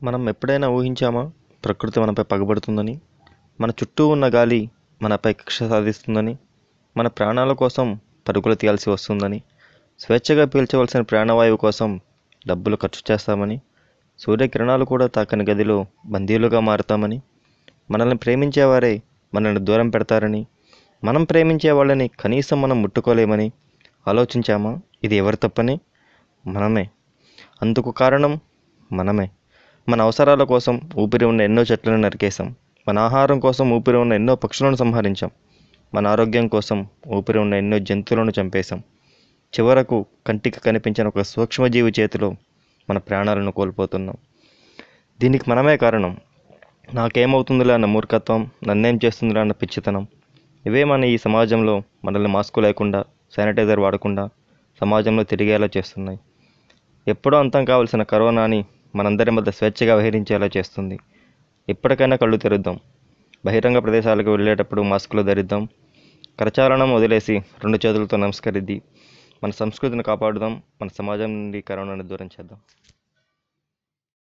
మనం ఎప్పుడైనా ఊహించామా ప్రకృతి మనపై పగబడుతుందని మన చుట్టూ ఉన్న గాలి మనపై కక్ష సాధిస్తుందని మన ప్రాణాల కోసం పరుగులు తీయాల్సి వస్తుందని స్వేచ్ఛగా పీల్చవలసిన ప్రాణవాయువు కోసం డబ్బులు ఖర్చు చేస్తామని సూర్యకిరణాలు కూడా తాకని గదిలో బందీలుగా మారుతామని మనల్ని ప్రేమించేవారే మనల్ని దూరం పెడతారని మనం ప్రేమించే వాళ్ళని కనీసం మనం ముట్టుకోలేమని ఆలోచించామా ఇది ఎవరి తప్పని మనమే అందుకు కారణం మనమే మన అవసరాల కోసం ఊపిరి ఉన్న ఎన్నో చెట్లను నరికేశాం మన ఆహారం కోసం ఊపిరి ఉన్న ఎన్నో పక్షులను సంహరించాం మన ఆరోగ్యం కోసం ఊపిరి ఉన్న ఎన్నో జంతువులను చంపేశాం చివరకు కంటికి కనిపించిన ఒక సూక్ష్మజీవి చేతిలో మన ప్రాణాలను కోల్పోతున్నాం దీనికి మనమే కారణం నాకేమవుతుందిలే అన్న మూర్ఖత్వం నన్నేం చేస్తుందిలే అన్న పిచ్చితనం ఇవే మన ఈ సమాజంలో మనల్ని మాస్క్ లేకుండా శానిటైజర్ వాడకుండా సమాజంలో తిరిగేలా చేస్తున్నాయి ఎప్పుడో అంతం కావలసిన కరోనాని మనందరి మధ్య స్వేచ్ఛగా విహరించేలా చేస్తుంది ఇప్పటికైనా కళ్ళు తెరుద్దాం బహిరంగ ప్రదేశాలకు వెళ్ళేటప్పుడు మాస్కులు ధరిద్దాం కరచాలనం వదిలేసి రెండు చేతులతో నమస్కరిద్ది మన సంస్కృతిని కాపాడుదాం మన సమాజం నుండి కరోనాను దూరం చేద్దాం